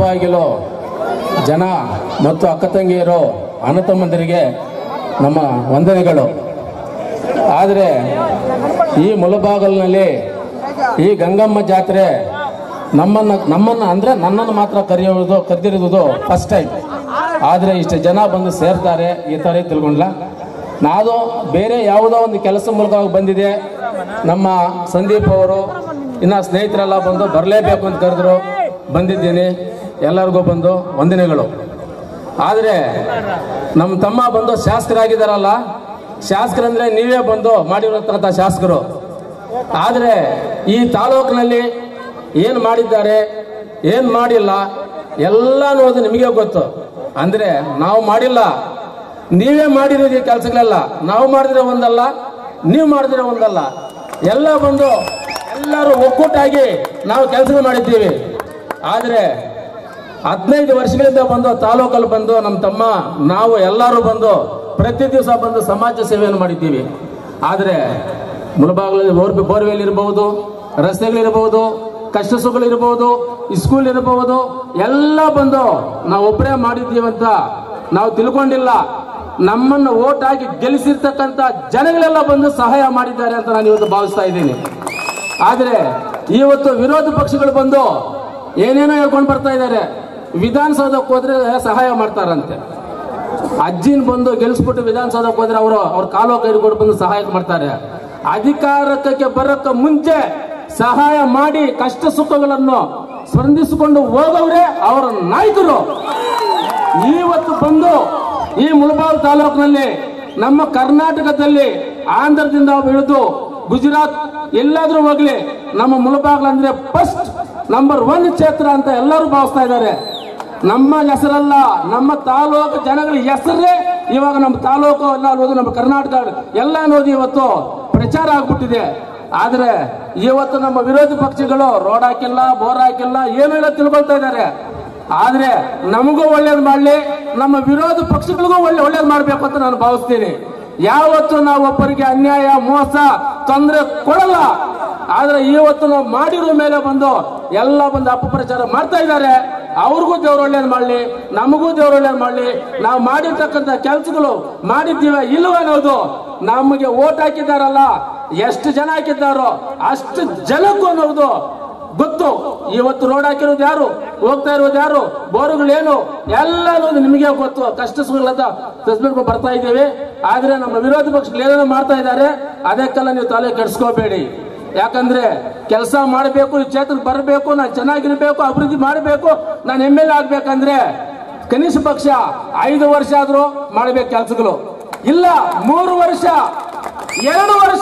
ಮುಳಬಾಗಿಲು ಜನ ಮತ್ತು ಅಕ್ಕ ತಂಗಿಯರು ಅಣ್ಣ ತಮ್ಮಂದಿರಿಗೆ ನಮ್ಮ ವಂದನೆಗಳು ಆದರೆ ಈ ಮುಳಬಾಗಲಿನಲ್ಲಿ ಈ ಗಂಗಮ್ಮ ಜಾತ್ರೆ ನಮ್ಮನ್ನು ನಮ್ಮನ್ನು ಅಂದರೆ ನನ್ನನ್ನು ಮಾತ್ರ ಕರೆಯೋದು ಕರೆದಿರೋದು ಫಸ್ಟ್ ಟೈಮ್ ಆದರೆ ಇಷ್ಟು ಜನ ಬಂದು ಸೇರ್ತಾರೆ ಈ ಥರ ತಿಳ್ಕೊಂಡ್ಲ ನಾನು ಬೇರೆ ಯಾವುದೋ ಒಂದು ಕೆಲಸ ಮೂಲಕವಾಗಿ ಬಂದಿದೆ ನಮ್ಮ ಸಂದೀಪ್ ಅವರು ಇನ್ನು ಸ್ನೇಹಿತರೆಲ್ಲ ಬಂದು ಬರಲೇಬೇಕು ಅಂತ ಕರೆದ್ರು ಬಂದಿದ್ದೀನಿ ಎಲ್ಲರಿಗೂ ಬಂದು ವಂದನೆಗಳು ಆದರೆ ನಮ್ಮ ತಮ್ಮ ಬಂದು ಶಾಸಕರಾಗಿದ್ದಾರಲ್ಲ ಶಾಸಕರಂದ್ರೆ ನೀವೇ ಬಂದು ಮಾಡಿರತಕ್ಕಂಥ ಶಾಸಕರು ಆದರೆ ಈ ತಾಲೂಕಿನಲ್ಲಿ ಏನು ಮಾಡಿದ್ದಾರೆ ಏನು ಮಾಡಿಲ್ಲ ಎಲ್ಲ ಅನ್ನೋದು ನಿಮಗೆ ಗೊತ್ತು ಅಂದರೆ ನಾವು ಮಾಡಿಲ್ಲ ನೀವೇ ಮಾಡಿರೋದು ಈ ಕೆಲಸಗಳೆಲ್ಲ ನಾವು ಮಾಡಿದ್ರೆ ಒಂದಲ್ಲ ನೀವು ಮಾಡಿದ್ರೆ ಒಂದಲ್ಲ ಎಲ್ಲ ಬಂದು ಎಲ್ಲರೂ ಒಕ್ಕೂಟಾಗಿ ನಾವು ಕೆಲಸ ಮಾಡಿದ್ದೀವಿ ಆದರೆ ಹದಿನೈದು ವರ್ಷಗಳಿಂದ ಬಂದು ತಾಲೂಕಲ್ಲಿ ಬಂದು ನಮ್ಮ ತಮ್ಮ ನಾವು ಎಲ್ಲರೂ ಬಂದು ಪ್ರತಿ ದಿವಸ ಬಂದು ಸಮಾಜ ಸೇವೆಯನ್ನು ಮಾಡಿದ್ದೀವಿ ಆದರೆ ಮುಳಬಾಗಿಲಲ್ಲಿ ಬೋರ್ ಬೋರ್ವೆಲ್ ಇರಬಹುದು ರಸ್ತೆಗಳಿರಬಹುದು ಕಷ್ಟ ಸುಖಗಳಿರಬಹುದು ಸ್ಕೂಲ್ ಇರಬಹುದು ಎಲ್ಲ ಬಂದು ನಾವು ಒಬ್ಬರೇ ಮಾಡಿದ್ದೀವಂತ ನಾವು ತಿಳ್ಕೊಂಡಿಲ್ಲ ನಮ್ಮನ್ನು ಓಟ್ ಹಾಕಿ ಗೆಲ್ಲಿಸಿರ್ತಕ್ಕಂಥ ಜನಗಳೆಲ್ಲ ಬಂದು ಸಹಾಯ ಮಾಡಿದ್ದಾರೆ ಅಂತ ನಾನು ಇವತ್ತು ಭಾವಿಸ್ತಾ ಇದ್ದೀನಿ ಆದರೆ ಇವತ್ತು ವಿರೋಧ ಪಕ್ಷಗಳು ಬಂದು ಏನೇನೋ ಹೇಳ್ಕೊಂಡು ಬರ್ತಾ ಇದ್ದಾರೆ ವಿಧಾನಸೌಧಕ್ಕೆ ಹೋದ್ರೆ ಸಹಾಯ ಮಾಡ್ತಾರಂತೆ ಅಜ್ಜಿನ ಬಂದು ಗೆಲ್ಸ್ಬಿಟ್ಟು ವಿಧಾನಸೌಧಕ್ಕೆ ಹೋದ್ರೆ ಅವರು ಅವ್ರ ಕಾಲು ಕೈ ಹಿಡ್ಕೊಂಡು ಬಂದು ಸಹಾಯ ಮಾಡ್ತಾರೆ ಅಧಿಕಾರಕ್ಕೆ ಬರೋಕ್ಕೆ ಮುಂಚೆ ಸಹಾಯ ಮಾಡಿ ಕಷ್ಟ ಸುಖಗಳನ್ನು ಸ್ಪಂದಿಸಿಕೊಂಡು ಹೋಗವ್ರೆ ಅವರ ನಾಯಕರು ಇವತ್ತು ಬಂದು ಈ ಮುಳಬಾಲ್ ತಾಲೂಕಿನಲ್ಲಿ ನಮ್ಮ ಕರ್ನಾಟಕದಲ್ಲಿ ಆಂಧ್ರದಿಂದ ಹಿಡಿದು ಗುಜರಾತ್ ಎಲ್ಲಾದ್ರೂ ಹೋಗ್ಲಿ ನಮ್ಮ ಮುಳಬಾಗ್ಲು ಅಂದ್ರೆ ಫಸ್ಟ್ ನಂಬರ್ ಒನ್ ಕ್ಷೇತ್ರ ಅಂತ ಎಲ್ಲರೂ ಭಾವಿಸ್ತಾ ಇದ್ದಾರೆ ನಮ್ಮ ಹೆಸರಲ್ಲ ನಮ್ಮ ತಾಲೂಕು ಜನಗಳ ಹೆಸರೇ ಇವಾಗ ನಮ್ಮ ತಾಲೂಕು ಎಲ್ಲ ಅನ್ನೋದು ನಮ್ಮ ಕರ್ನಾಟಕ ಎಲ್ಲ ಅನ್ನೋದು ಇವತ್ತು ಪ್ರಚಾರ ಆಗ್ಬಿಟ್ಟಿದೆ ಆದ್ರೆ ಇವತ್ತು ನಮ್ಮ ವಿರೋಧಿ ಪಕ್ಷಗಳು ರೋಡ್ ಹಾಕಿಲ್ಲ ಬೋರ್ ಹಾಕಿಲ್ಲ ಏನೂ ಇಲ್ಲ ತಿಳ್ಕೊಳ್ತಾ ಇದ್ದಾರೆ ಆದ್ರೆ ನಮಗೂ ಒಳ್ಳೇದು ಮಾಡಲಿ ನಮ್ಮ ವಿರೋಧ ಪಕ್ಷಗಳಿಗೂ ಒಳ್ಳೆ ಒಳ್ಳೇದು ಮಾಡಬೇಕು ಅಂತ ನಾನು ಭಾವಿಸ್ತೀನಿ ಯಾವತ್ತು ನಾವು ಒಬ್ಬರಿಗೆ ಅನ್ಯಾಯ ಮೋಸ ತೊಂದರೆ ಕೊಡಲ್ಲ ಆದ್ರೆ ಇವತ್ತು ನಾವು ಮಾಡಿರೋ ಮೇಲೆ ಬಂದು ಎಲ್ಲ ಬಂದು ಅಪಪ್ರಚಾರ ಮಾಡ್ತಾ ಇದ್ದಾರೆ ಅವ್ರಿಗೂ ದೇವ್ರು ಒಳ್ಳೇದು ಮಾಡಲಿ ನಮಗೂ ದೇವ್ರು ಒಳ್ಳೇದು ಮಾಡಲಿ ನಾವು ಮಾಡಿರ್ತಕ್ಕಂಥ ಕೆಲಸಗಳು ಮಾಡಿದ್ದೀವ ಇಲ್ವ ಅನ್ನೋದು ನಮಗೆ ಓಟ್ ಹಾಕಿದಾರಲ್ಲ ಎಷ್ಟು ಜನ ಹಾಕಿದ್ದಾರೋ ಅಷ್ಟು ಜನಕ್ಕೂ ಅನ್ನೋದು ಗೊತ್ತು ಇವತ್ತು ರೋಡ್ ಹಾಕಿರೋದು ಯಾರು ಹೋಗ್ತಾ ಇರೋದು ಯಾರು ಬೋರುಗಳೇನು ಎಲ್ಲ ಅನ್ನೋದು ನಿಮಗೆ ಗೊತ್ತು ಕಷ್ಟ ಸುಖಗಳಂತ ತಿಳಿಸ್ಬೇಕು ಬರ್ತಾ ಇದ್ದೀವಿ ಆದ್ರೆ ನಮ್ಮ ವಿರೋಧ ಪಕ್ಷಗಳು ಏನೇನೋ ಮಾಡ್ತಾ ಇದ್ದಾರೆ ಅದಕ್ಕೆಲ್ಲ ನೀವು ತಲೆ ಕೆಡಿಸ್ಕೋಬೇಡಿ ಯಾಕಂದ್ರೆ ಕೆಲಸ ಮಾಡಬೇಕು ಈ ಕ್ಷೇತ್ರಕ್ಕೆ ಬರಬೇಕು ನಾನು ಚೆನ್ನಾಗಿರ್ಬೇಕು ಅಭಿವೃದ್ಧಿ ಮಾಡಬೇಕು ನಾನು ಎಮ್ ಎಲ್ ಆಗ್ಬೇಕಂದ್ರೆ ಕನಿಷ್ಠ ಪಕ್ಷ ಐದು ವರ್ಷ ಆದ್ರೂ ಮಾಡಬೇಕು ಕೆಲಸಗಳು ಇಲ್ಲ ಮೂರು ವರ್ಷ ಎರಡು ವರ್ಷ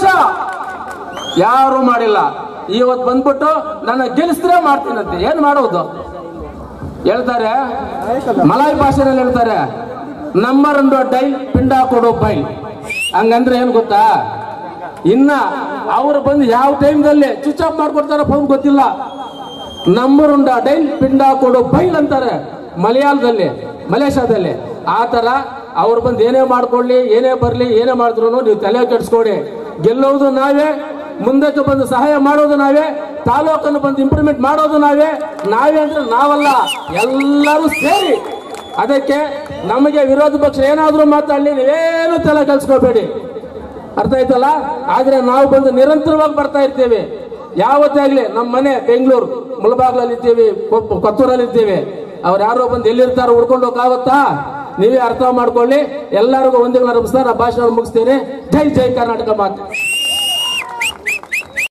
ಯಾರು ಮಾಡಿಲ್ಲ ಇವತ್ತು ಬಂದ್ಬಿಟ್ಟು ನನ್ನ ಗೆಲ್ಲಿಸಿದ್ರೆ ಮಾಡ್ತೀನಂತೆ ಏನ್ ಮಾಡೋದು ಹೇಳ್ತಾರೆ ಮಲಾಯಿ ಭಾಷೆನಲ್ಲಿ ಹೇಳ್ತಾರೆ ನಂಬರ್ ಒಂದು ಡೈಲ್ ಪಿಂಡ ಕೊಡು ಬೈಲ್ ಹಂಗಂದ್ರೆ ಏನ್ ಗೊತ್ತಾ ಇನ್ನ ಅವ್ರು ಬಂದು ಯಾವ ಟೈಮ್ದಲ್ಲಿ ಸ್ವಿಚ್ ಆಫ್ ಮಾಡ್ಕೊಡ್ತಾರ ಫೋನ್ ಗೊತ್ತಿಲ್ಲ ನಂಬರ್ ಉಂಡ ಡೈಲ್ ಪಿಂಡ ಕೊಡು ಬೈಲ್ ಅಂತಾರೆ ಮಲಯಾಳದಲ್ಲಿ ಮಲೇಷ್ಯಾದಲ್ಲಿ ಆ ತರ ಅವ್ರು ಬಂದು ಏನೇ ಮಾಡ್ಕೊಳ್ಳಿ ಏನೇ ಬರ್ಲಿ ಏನೇ ಮಾಡಿದ್ರು ನೀವು ತಲೆ ಕೆಡಿಸ್ಕೊಡಿ ಗೆಲ್ಲೋದು ನಾವೇ ಮುಂದಕ್ಕೆ ಬಂದು ಸಹಾಯ ಮಾಡೋದು ನಾವೇ ತಾಲೂಕನ್ನು ಬಂದು ಇಂಪ್ರೂವ್ಮೆಂಟ್ ಮಾಡೋದು ನಾವೇ ನಾವೇ ಅಂದ್ರೆ ನಾವಲ್ಲ ಎಲ್ಲರೂ ಸೇರಿ ಅದಕ್ಕೆ ನಮಗೆ ವಿರೋಧ ಪಕ್ಷ ಏನಾದ್ರೂ ಮಾತಾಡಲಿ ನೀವೇನು ತಲೆ ಕೆಲ್ಸ್ಕೋಬೇಡಿ ಅರ್ಥ ಆಯ್ತಲ್ಲ ಆದ್ರೆ ನಾವು ಬಂದು ನಿರಂತರವಾಗಿ ಬರ್ತಾ ಇರ್ತೀವಿ ಯಾವತ್ತೇ ಆಗ್ಲಿ ನಮ್ಮ ಮನೆ ಬೆಂಗಳೂರು ಮುಳಬಾಗ್ಲಲ್ಲಿ ಇದ್ದೀವಿ ಕೊಪ್ಪ- ಕೊತ್ತೂರಲ್ಲಿ ಇದ್ದೀವಿ ಅವ್ರು ಯಾರೋ ಬಂದು ಎಲ್ಲಿರ್ತಾರೋ ಹುಡ್ಕೊಂಡು ಹೋಗಾಗುತ್ತಾ ನೀವೇ ಅರ್ಥ ಮಾಡ್ಕೊಳ್ಳಿ ಎಲ್ಲರಿಗೂ ಒಂದೇ ನಮಸ್ಕಾರ ಭಾಷಣ ಮುಗಿಸ್ತೀನಿ ಜೈ ಜೈ ಕರ್ನಾಟಕ ಮಾತು